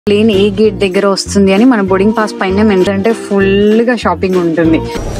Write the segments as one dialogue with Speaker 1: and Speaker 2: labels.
Speaker 1: Plane ఏ gate దగ్గర వస్తుంది అని మన బోర్డింగ్ పాస్ పైన ఏంటంటే ఫుల్ గా షాపింగ్ ఉంటుంది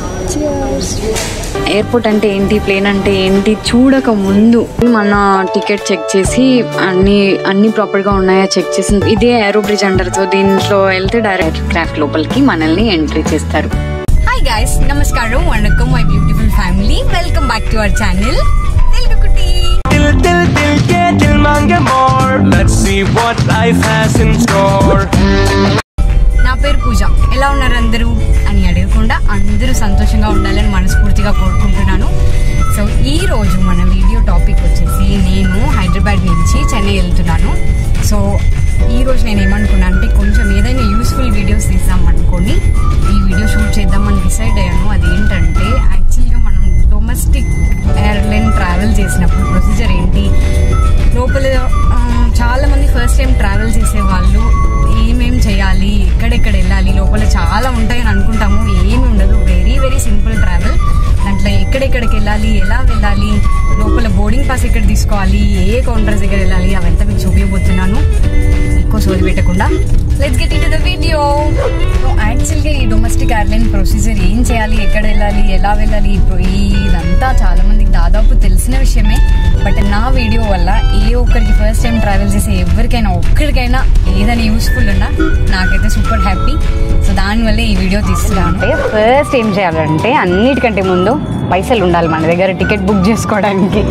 Speaker 1: ఎయిర్పోర్ట్ అంటే ఏంటి ప్లేన్ అంటే ఏంటి చూడక ముందు మన టికెట్ చెక్ చేసి అన్ని అన్ని ప్రాపర్ గా ఉన్నాయా చెక్ చేసి ఇదే ఏరో బ్రిడ్జ్ అంటారు సో దీంట్లో వెళ్తే డైరెక్ట్ క్రాఫ్ట్ లోపలికి మనల్ని ఎంట్రీ చేస్తారు
Speaker 2: హాయ్ గైస్ నమస్కారం వణకం my beautiful family welcome back to our channel Telugu కుట్టి
Speaker 3: Till, till, till, get till mange more. Let's see what life has in store.
Speaker 2: నా పేరు పూజ ఎలా ఉన్నారు అందరూ అని అడగకుండా అందరూ సంతోషంగా ఉండాలని మనస్ఫూర్తిగా కోరుకుంటున్నాను సో ఈ రోజు మన వీడియో టాపిక్ వచ్చేసి నేను హైదరాబాద్ నుంచి చెన్నై వెళ్తున్నాను సో ఈ రోజు నేను ఏమనుకున్నాను అంటే కొంచెం ఏదైనా యూస్ఫుల్ వీడియోస్ తీద్దాం అనుకొని ఈ వీడియో షూట్ చేద్దామని డిసైడ్ అయ్యాను అదేంటంటే యాక్చువల్గా మనం డొమెస్టిక్ ఎయిర్లైన్ ట్రావెల్ చేసినప్పుడు ప్రొసీజర్ ఏంటి లోపల ఆ, చాలా మంది ఫస్ట్ టైం ట్రావెల్ చేసే వాళ్ళు ఏమేం చేయాలి ఎక్కడెక్కడ వెళ్ళాలి లోపల చాలా ఉంటాయని అనుకుంటాము ఏమి ఉండదు వెరీ వెరీ సింపుల్ ట్రావెల్ దాంట్లో ఎక్కడెక్కడికి వెళ్ళాలి ఎలా వెళ్ళాలి లోపల బోర్డింగ్ పాస్ ఎక్కడ తీసుకోవాలి ఏ కౌంటర్స్ దగ్గర వెళ్ళాలి అవంతా మీకు చూపించబోతున్నాను ఎక్కువ సోది పెట్టకుండా let's get in the video యాక్చువల్గా ఈ డొమెస్టిక్ ఎయిర్లైన్ ప్రొసీజర్ ఏం చేయాలి ఎక్కడ వెళ్ళాలి ఎలా వెళ్ళాలి ఇప్పుడు ఇదంతా చాలా మందికి దాదాపు తెలిసిన విషయమే బట్ నా వీడియో వల్ల ఏ ఒక్కరికి ఫస్ట్ టైం ట్రావెల్ చేసే ఎవరికైనా ఒక్కరికైనా ఏదైనా యూస్ఫుల్ ఉన్నా నాకైతే సూపర్ హ్యాపీ సో దానివల్ల ఈ వీడియో తీస్తున్నాను
Speaker 1: అంటే ఫస్ట్ ఏం చేయాలంటే అన్నిటికంటే ముందు పైసలు ఉండాలి మన దగ్గర టికెట్ బుక్ చేసుకోవడానికి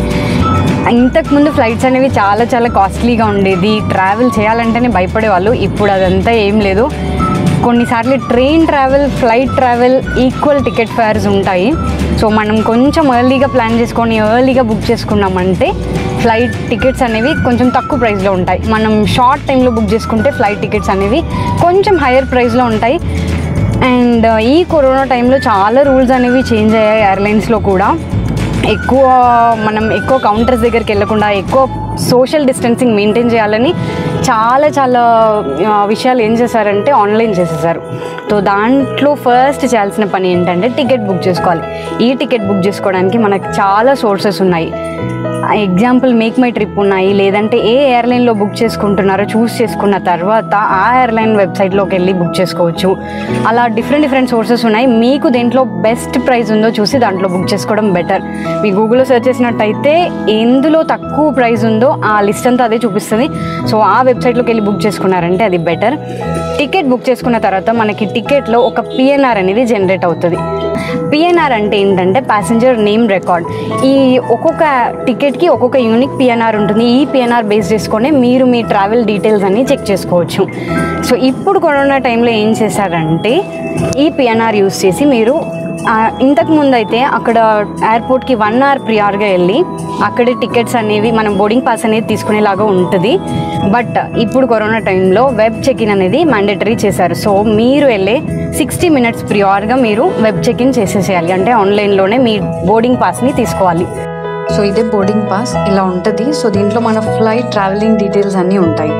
Speaker 1: ఇంతకు ముందు ఫ్లైట్స్ అనేవి చాలా చాలా కాస్ట్లీగా ఉండేది ట్రావెల్ చేయాలంటేనే భయపడేవాళ్ళు ఇప్పుడు అదంతా ఏం లేదు కొన్నిసార్లు train travel flight travel equal ticket fares ఉంటాయి సో మనం కొంచెం ఎర్లీగా ప్లాన్ చేసుకొని ఎర్లీగా బుక్ చేసుకున్నామంటే ఫ్లైట్ టికెట్స్ అనేవి కొంచెం తక్కువ ప్రైస్లో ఉంటాయి మనం షార్ట్ టైంలో బుక్ చేసుకుంటే ఫ్లైట్ టికెట్స్ అనేవి కొంచెం హయ్యర్ ప్రైస్లో ఉంటాయి అండ్ ఈ కరోనా టైంలో చాలా రూల్స్ అనేవి చేంజ్ అయ్యాయి ఎయిర్లైన్స్లో కూడా ఎక్కువ మనం ఎక్కువ కౌంటర్స్ దగ్గరికి వెళ్ళకుండా ఎక్కువ సోషల్ డిస్టెన్సింగ్ మెయింటైన్ చేయాలని చాలా చాలా ఆ, విషయాలు ఏం చేశారంటే ఆన్లైన్ చేసేసారు సో దాంట్లో ఫస్ట్ చేయాల్సిన పని ఏంటంటే టికెట్ బుక్ చేసుకోవాలి ఈ టికెట్ బుక్ చేసుకోవడానికి మనకు చాలా సోర్సెస్ ఉన్నాయి ఎగ్జాంపుల్ మేక్ మై ట్రిప్ ఉన్నాయి లేదంటే ఏ ఎయిర్లైన్లో బుక్ చేసుకుంటున్నారో చూస్ చేసుకున్న తర్వాత ఆ ఎయిర్లైన్ వెబ్సైట్లోకి వెళ్ళి బుక్ చేసుకోవచ్చు అలా డిఫరెంట్ డిఫరెంట్ సోర్సెస్ ఉన్నాయి మీకు దేంట్లో బెస్ట్ ప్రైస్ ఉందో చూసి దాంట్లో బుక్ చేసుకోవడం బెటర్ మీ గూగుల్లో సెర్చ్ చేసినట్టయితే ఎందులో తక్కువ ప్రైస్ ఉందో ఆ లిస్ట్ అంతా అదే చూపిస్తుంది సో ఆ వెబ్సైట్లోకి వెళ్ళి బుక్ చేసుకున్నారంటే అది బెటర్ టికెట్ బుక్ చేసుకున్న తర్వాత మనకి టికెట్లో ఒక పిఎన్ఆర్ అనేది జనరేట్ అవుతుంది పిఎన్ఆర్ అంటే ఏంటంటే ప్యాసింజర్ నేమ్ రికార్డ్ ఈ ఒక్కొక్క టికెట్కి ఒక్కొక్క యూనిక్ పిఎన్ఆర్ ఉంటుంది ఈ పిఎన్ఆర్ బేస్ చేసుకొని మీరు మీ ట్రావెల్ డీటెయిల్స్ అన్ని చెక్ చేసుకోవచ్చు సో ఇప్పుడు కరోనా టైంలో ఏం చేశారంటే ఈ పిఎన్ఆర్ యూస్ చేసి మీరు ఆ, ఇంతకు ముందు అయితే అక్కడ ఎయిర్పోర్ట్కి వన్ అవర్ ప్రియార్గా వెళ్ళి అక్కడే టికెట్స్ అనేవి మనం బోర్డింగ్ పాస్ అనేది తీసుకునేలాగా ఉంటుంది బట్ ఇప్పుడు కరోనా టైంలో వెబ్ చెక్ ఇన్ అనేది మ్యాండేటరీ చేశారు సో మీరు వెళ్ళే సిక్స్టీ మినిట్స్ ప్రియార్గా మీరు వెబ్ చెక్ ఇన్ చేసేసేయాలి అంటే ఆన్లైన్లోనే మీ బోర్డింగ్ పాస్ని తీసుకోవాలి సో ఇదే బోర్డింగ్ పాస్ ఇలా ఉంటుంది సో దీంట్లో మన ఫ్లైట్ ట్రావెలింగ్ డీటెయిల్స్ అన్నీ ఉంటాయి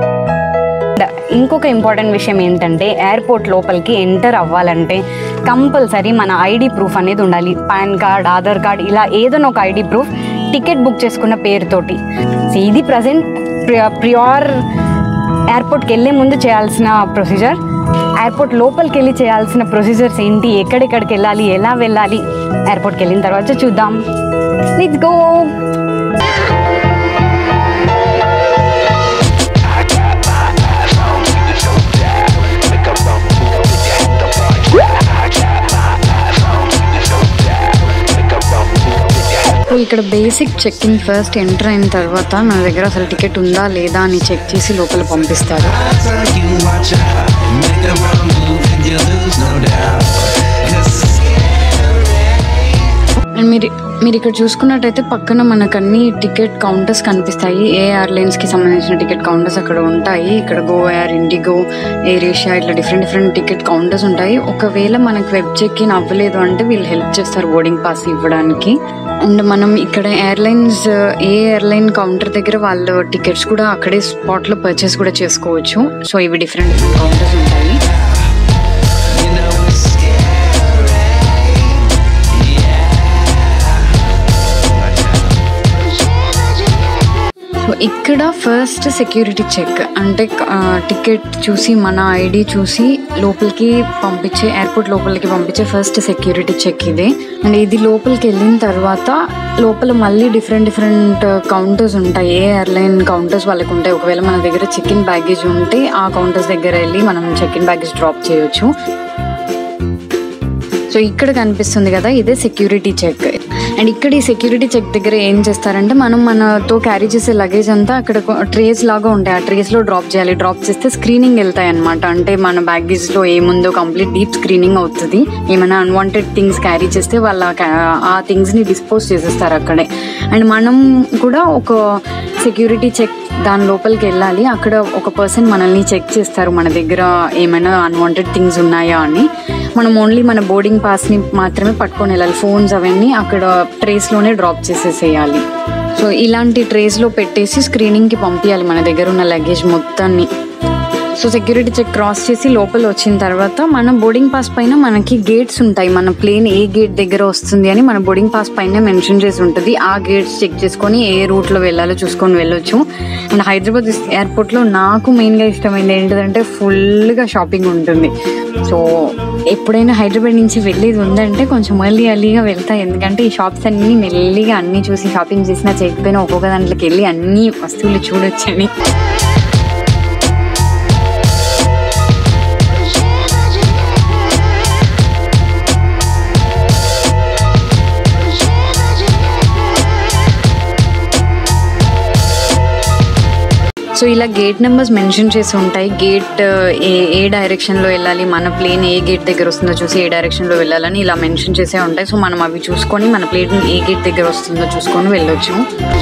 Speaker 1: ఇంకొక ఇంపార్టెంట్ విషయం ఏంటంటే ఎయిర్పోర్ట్ లోపలికి ఎంటర్ అవ్వాలంటే కంపల్సరీ మన ఐడి ప్రూఫ్ అనేది ఉండాలి పాన్ కార్డ్ ఆధార్ కార్డ్ ఇలా ఏదైనా ఒక ఐడి ప్రూఫ్ టికెట్ బుక్ చేసుకున్న పేరుతోటి సో ఇది ప్రజెంట్ ప్రియార్ ఎయిర్పోర్ట్కి వెళ్ళే ముందు చేయాల్సిన ప్రొసీజర్ ఎయిర్పోర్ట్ లోపలికి వెళ్ళి చేయాల్సిన ప్రొసీజర్స్ ఏంటి ఎక్కడెక్కడికి వెళ్ళాలి ఎలా వెళ్ళాలి ఎయిర్పోర్ట్కి వెళ్ళిన తర్వాత చూద్దాం లెట్స్ గో సో ఇక్కడ బేసిక్ చెక్కింగ్ ఫస్ట్ ఎంటర్ అయిన తర్వాత నా దగ్గర అసలు టికెట్ ఉందా లేదా అని చెక్ చేసి లోపల పంపిస్తారు
Speaker 4: you watch out. Make the wrong move and you lose, no doubt. 'Cause
Speaker 1: and మీరు మీరు ఇక్కడ చూసుకున్నట్టయితే పక్కన మనకు అన్ని టికెట్ కౌంటర్స్ కనిపిస్తాయి ఏ ఎయిర్లైన్స్ కి సంబంధించిన టికెట్ కౌంటర్స్ అక్కడ ఉంటాయి ఇక్కడ GoAir IndiGo AirAsia ఇట్లా డిఫరెంట్ డిఫరెంట్ టికెట్ కౌంటర్స్ ఉంటాయి ఒకవేళ మనకు వెబ్ చెక్ ఇన్ అవ్వలేదు అంటే వీళ్ళు హెల్ప్ చేస్తారు బోర్డింగ్ పాస్ ఇవ్వడానికి అండ్ మనం ఇక్కడ ఎయిర్లైన్స్ ఏ ఎయిర్లైన్ కౌంటర్ దగ్గర వాళ్ళ టికెట్స్ కూడా అక్కడే స్పాట్ లో పర్చేస్ కూడా చేసుకోవచ్చు సో ఇవి డిఫరెంట్ డిఫరెంట్ కౌంటర్స్ ఉంటాయి
Speaker 4: you know it's scary.
Speaker 1: So ఇక్కడ ఫస్ట్ సెక్యూరిటీ చెక్ అంటే టికెట్ చూసి మన ఐడి చూసి లోపలికి పంపించే ఎయిర్పోర్ట్ లోపలికి పంపించే ఫస్ట్ సెక్యూరిటీ చెక్ ఇది అండ్ ఇది లోపలికి వెళ్ళిన తర్వాత లోపల మళ్ళీ డిఫరెంట్ డిఫరెంట్ కౌంటర్స్ ఉంటాయి ఏ ఎయిర్లైన్ కౌంటర్స్ వాళ్ళకి ఉంటాయి ఒకవేళ మన దగ్గర చెక్ ఇన్ బ్యాగేజ్ ఉంటే ఆ కౌంటర్స్ దగ్గర వెళ్ళి మనం చెక్ ఇన్ బ్యాగేజ్ డ్రాప్ చేయొచ్చు సో ఇక్కడ కనిపిస్తుంది కదా ఇదే సెక్యూరిటీ చెక్ అండ్ ఇక్కడ ఈ సెక్యూరిటీ చెక్ దగ్గర ఏం చేస్తారంటే మనం మనతో క్యారీ చేసే లగేజ్ అంతా అక్కడ ట్రేస్ లాగా ఉంటాయి ఆ ట్రేస్ లో డ్రాప్ చేయాలి డ్రాప్ చేస్తే స్క్రీనింగ్ వెళ్తాయి అనమాట అంటే మన బ్యాగేజ్ లో ఏముందో కంప్లీట్ డీప్ స్క్రీనింగ్ అవుతుంది ఏమైనా అన్వాంటెడ్ థింగ్స్ క్యారీ చేస్తే వాళ్ళ ca- ఆ థింగ్స్ ని డిస్పోజ్ చేసేస్తారు అక్కడే అండ్ మనం కూడా ఒక సెక్యూరిటీ చెక్ దాని లోపలికి వెళ్ళాలి అక్కడ ఒక పర్సన్ మనల్ని చెక్ చేస్తారు మన దగ్గర ఏమైనా అన్వాంటెడ్ థింగ్స్ ఉన్నాయా అని మనం ఓన్లీ మన బోర్డింగ్ పాస్ని మాత్రమే పట్టుకొని వెళ్ళాలి ఫోన్స్ అవన్నీ అక్కడ ట్రేస్లోనే డ్రాప్ చేసేసేయాలి సో ఇలాంటి ట్రేస్లో పెట్టేసి స్క్రీనింగ్కి పంపించాలి మన దగ్గర ఉన్న లగేజ్ మొత్తాన్ని సో సెక్యూరిటీ చెక్ క్రాస్ చేసి లోపల వచ్చిన తర్వాత మన బోర్డింగ్ పాస్ పైన మనకి గేట్స్ ఉంటాయి మన ప్లేన్ ఏ గేట్ దగ్గర వస్తుంది అని మన బోర్డింగ్ పాస్ పైన మెన్షన్ చేసి ఉంటుంది ఆ గేట్స్ చెక్ చేసుకొని ఏ రూట్లో వెళ్ళాలో చూసుకొని వెళ్ళొచ్చు అండ్ హైదరాబాద్ ఎయిర్పోర్ట్లో నాకు మెయిన్గా ఇష్టమైంది ఏంటంటే ఫుల్గా షాపింగ్ ఉంటుంది సో ఎప్పుడైనా హైదరాబాద్ నుంచి వెళ్ళేది ఉందంటే కొంచెం ఎర్లీ ఎర్లీగా వెళ్తా ఎందుకంటే ఈ షాప్స్ అన్నీ మెల్లిగా అన్నీ చూసి షాపింగ్ చేసినా చేయకపోయినా ఒక్కొక్క దాంట్లోకి వెళ్ళి అన్ని వస్తువులు చూడొచ్చని సో ఇలా గేట్ నెంబర్స్ మెన్షన్ చేసి ఉంటాయి గేట్ ఏ ఏ డైరెక్షన్లో వెళ్ళాలి మన ప్లేన్ ఏ గేట్ దగ్గర వస్తుందో చూసి ఏ డైరెక్షన్లో వెళ్ళాలని ఇలా మెన్షన్ చేసే ఉంటాయి సో మనం అవి చూసుకొని మన ప్లేన్ ఏ గేట్ దగ్గర వస్తుందో చూసుకొని వెళ్ళొచ్చు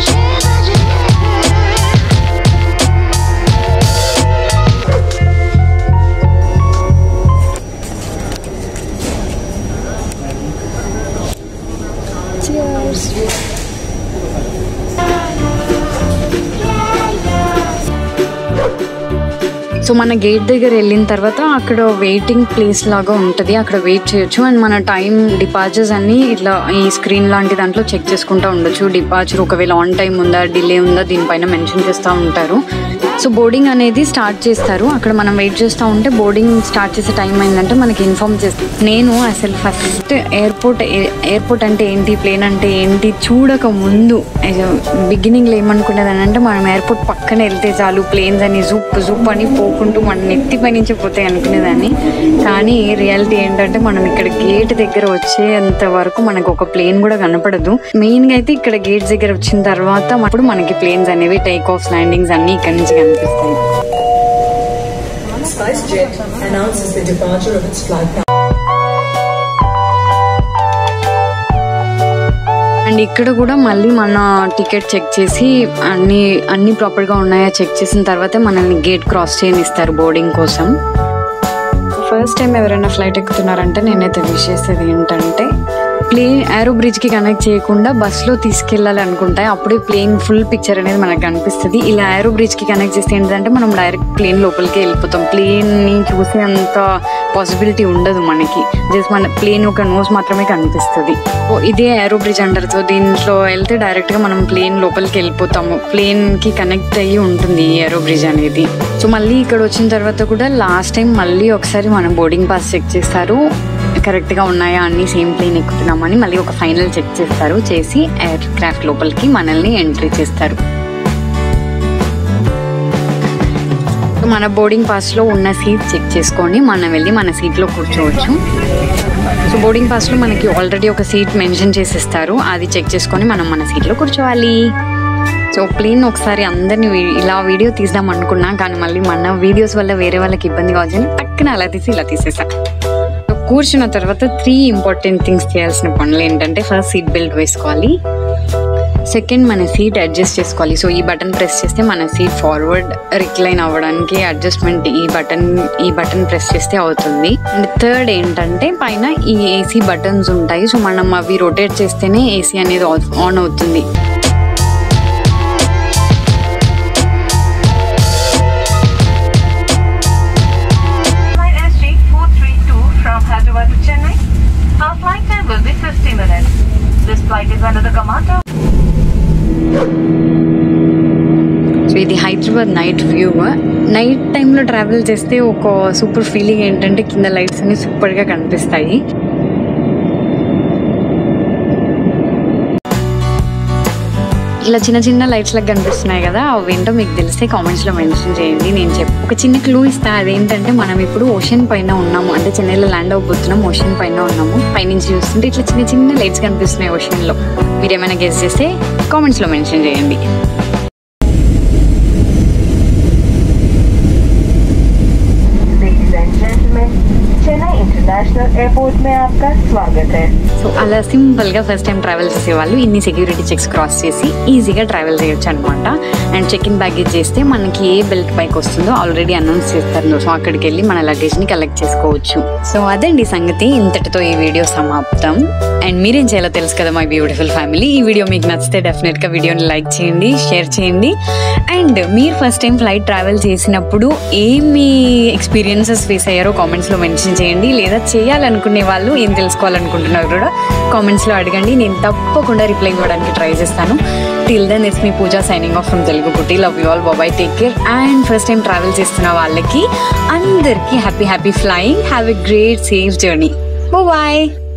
Speaker 1: సో మన గేట్ దగ్గర వెళ్ళిన తర్వాత అక్కడ వెయిటింగ్ ప్లేస్ లాగా ఉంటుంది అక్కడ వెయిట్ చేయొచ్చు అండ్ మన టైం డిపార్చర్స్ అన్ని ఇట్లా ఈ స్క్రీన్ లాంటి దాంట్లో చెక్ చేసుకుంటూ ఉండొచ్చు డిపార్చర్ ఒకవేళ ఆన్ టైం ఉందా డిలే ఉందా దీనిపైన మెన్షన్ చేస్తూ ఉంటారు సో బోర్డింగ్ అనేది స్టార్ట్ చేస్తారు అక్కడ మనం వెయిట్ చేస్తూ ఉంటే బోర్డింగ్ స్టార్ట్ చేసే టైం అయిందంటే మనకి ఇన్ఫార్మ్ చేస్తారు నేను అసలు ఫస్ట్ ఎయిర్పోర్ట్ ఎయిర్పోర్ట్ అంటే ఏంటి ప్లేన్ అంటే ఏంటి చూడక ముందు బిగినింగ్లో ఏమనుకునేదాన్ని అంటే మనం ఎయిర్పోర్ట్ పక్కన వెళ్తే చాలు ప్లేన్స్ అని జూప్ జూప్ అని పోకుంటూ మన నెత్తిపై నుంచి పోతాయి అనుకునేదాన్ని కానీ రియాలిటీ ఏంటంటే మనం ఇక్కడ గేట్ దగ్గర వచ్చేంత వరకు మనకు ఒక ప్లేన్ కూడా కనపడదు మెయిన్ గా అయితే ఇక్కడ గేట్ దగ్గర వచ్చిన తర్వాత అప్పుడు మనకి ప్లేన్స్ అనేవి టేక్ ఆఫ్ ల్యాండింగ్స్ అన్ని ఇక్కడ నుంచి కనిపిస్తాయి
Speaker 5: SpiceJet announces the departure of its flight
Speaker 1: and ఇక్కడ కూడా మళ్ళీ మన టికెట్ చెక్ చేసి అన్ని అన్ని ప్రాపర్గా ఉన్నాయా చెక్ చేసిన తర్వాతే మనల్ని గేట్ క్రాస్ చేయనిస్తారు బోర్డింగ్ కోసం ఫస్ట్ టైం ఎవరైనా ఫ్లైట్ ఎక్కుతున్నారంటే నేనైతే విష్ చేసేది ఏంటంటే ప్లేన్ ఏరో బ్రిడ్జ్కి కనెక్ట్ చేయకుండా బస్సులో తీసుకెళ్ళాలి అనుకుంటే అప్పుడే ప్లేన్ ఫుల్ పిక్చర్ అనేది మనకు కనిపిస్తుంది ఇలా ఏరో బ్రిడ్జ్కి కనెక్ట్ చేస్తే ఏంటంటే మనం డైరెక్ట్ ప్లేన్ లోపలికి వెళ్ళిపోతాం ప్లేన్ని చూసే అంత పాసిబిలిటీ ఉండదు మనకి జస్ట్ మన ప్లేన్ ఒక నోస్ మాత్రమే కనిపిస్తుంది ఓ ఇదే ఏరో బ్రిడ్జ్ అంటారు సో దీంట్లో వెళ్తే డైరెక్ట్గా మనం ప్లేన్ లోపలికి వెళ్ళిపోతాము ప్లేన్కి కనెక్ట్ అయ్యి ఉంటుంది ఈ ఏరో బ్రిడ్జ్ అనేది సో మళ్ళీ ఇక్కడ వచ్చిన తర్వాత కూడా లాస్ట్ టైం మళ్ళీ ఒకసారి మనం బోర్డింగ్ పాస్ చెక్ చేస్తారు కరెక్ట్గా ఉన్నాయా అన్ని సేమ్ ప్లేన్ ఎక్కుతున్నామని మళ్ళీ ఒక ఫైనల్ చెక్ చేస్తారు చేసి ఎయిర్ క్రాఫ్ట్ లోపలికి మనల్ని ఎంట్రీ చేస్తారు మన బోర్డింగ్ పాస్లో ఉన్న సీట్ చెక్ చేసుకొని మనం వెళ్ళి మన సీట్లో కూర్చోవచ్చు సో బోర్డింగ్ పాస్లో మనకి ఆల్రెడీ ఒక సీట్ మెన్షన్ చేసిస్తారు అది చెక్ చేసుకొని మనం మన సీట్లో కూర్చోవాలి సో ప్లేన్ ఒకసారి అందరిని వీ- ఇలా వీడియో తీద్దాం అనుకున్నా కానీ మళ్ళీ మన వీడియోస్ వల్ల వేరే వాళ్ళకి ఇబ్బంది కావచ్చని పక్కన అలా తీసి ఇలా తీసేసా సో కూర్చున్న తర్వాత త్రీ ఇంపార్టెంట్ థింగ్స్ చేయాల్సిన పనులు ఏంటంటే ఫస్ట్ సీట్ బెల్ట్ వేసుకోవాలి సెకండ్ మన సీట్ అడ్జస్ట్ చేసుకోవాలి సో ఈ బటన్ ప్రెస్ చేస్తే మన సీట్ ఫార్వర్డ్ రిక్లైన్ అవ్వడానికి అడ్జస్ట్మెంట్ ఈ బటన్ ఈ బటన్ ప్రెస్ చేస్తే అవుతుంది అండ్ థర్డ్ ఏంటంటే పైన ఈ ఏసీ బటన్స్ ఉంటాయి సో మనం అవి రొటేట్ చేస్తేనే ఏసీ అనేది ఆన్ అవుతుంది
Speaker 6: Flight SG432 from Hyderabad to Chennai. Our flight time will be 50 minutes. This flight is under the command of
Speaker 1: Hyderabad night view night టైంలో ట్రావెల్ చేస్తే ఒక సూపర్ ఫీలింగ్ ఏంటంటే కింద లైట్స్ అన్ని సూపర్గా కనిపిస్తాయి ఇట్లా చిన్న చిన్న లైట్స్ లాగా కనిపిస్తున్నాయి కదా అవి ఏంటో మీకు తెలిస్తే కామెంట్స్లో మెన్షన్ చేయండి నేను చెప్పి ఒక చిన్న క్లూ ఇస్తా అదేంటంటే మనం ఇప్పుడు ఓషన్ పైన ఉన్నాము అంటే చెన్నైలో ల్యాండ్ అవబోతున్నాం ఓషన్ పైన ఉన్నాము పైనుంచి చూస్తుంటే ఇట్లా చిన్న చిన్న లైట్స్ కనిపిస్తున్నాయి ఓషన్లో మీరు ఏమైనా గెస్ చేస్తే కామెంట్స్లో మెన్షన్ చేయండి
Speaker 6: Ladies and gentlemen, Chennai International Airport में आपका स्वागत है
Speaker 1: సో అలా సింపుల్గా ఫస్ట్ టైం ట్రావెల్ చేసే వాళ్ళు ఇన్ని సెక్యూరిటీ చెక్స్ క్రాస్ చేసి ఈజీగా ట్రావెల్ చేయొచ్చు అనమాట అండ్ చెక్ ఇన్ బ్యాగేజ్ చేస్తే మనకి ఏ బెల్ట్ పైకి వస్తుందో ఆల్రెడీ అనౌన్స్ చేస్తారు సో అక్కడికి వెళ్ళి మన లగేజ్ని కలెక్ట్ చేసుకోవచ్చు సో అదండి సంగతి ఇంతటితో ఈ వీడియో సమాప్తం అండ్ మీరేం చేయాలో తెలుసు కదా మై బ్యూటిఫుల్ ఫ్యామిలీ ఈ వీడియో మీకు నచ్చితే డెఫినెట్గా వీడియోని లైక్ చేయండి షేర్ చేయండి అండ్ మీరు ఫస్ట్ టైం ఫ్లైట్ ట్రావెల్ చేసినప్పుడు ఏమి ఎక్స్పీరియన్సెస్ ఫేస్ అయ్యారో కామెంట్స్లో మెన్షన్ చేయండి లేదా చేయాలనుకునే వాళ్ళు ఏం తెలుసుకోవాలనుకుంటున్నారు కూడా కామెంట్స్లో అడగండి నేను తప్పకుండా రిప్లై ఇవ్వడానికి ట్రై చేస్తాను till then it's me Pooja signing off from Telugu పుట్టి లవ్ యూ ఆల్ బాబాయ్ take care and first time travel చేస్తున్న వాళ్ళకి అందరికీ happy happy flying have a great safe journey bye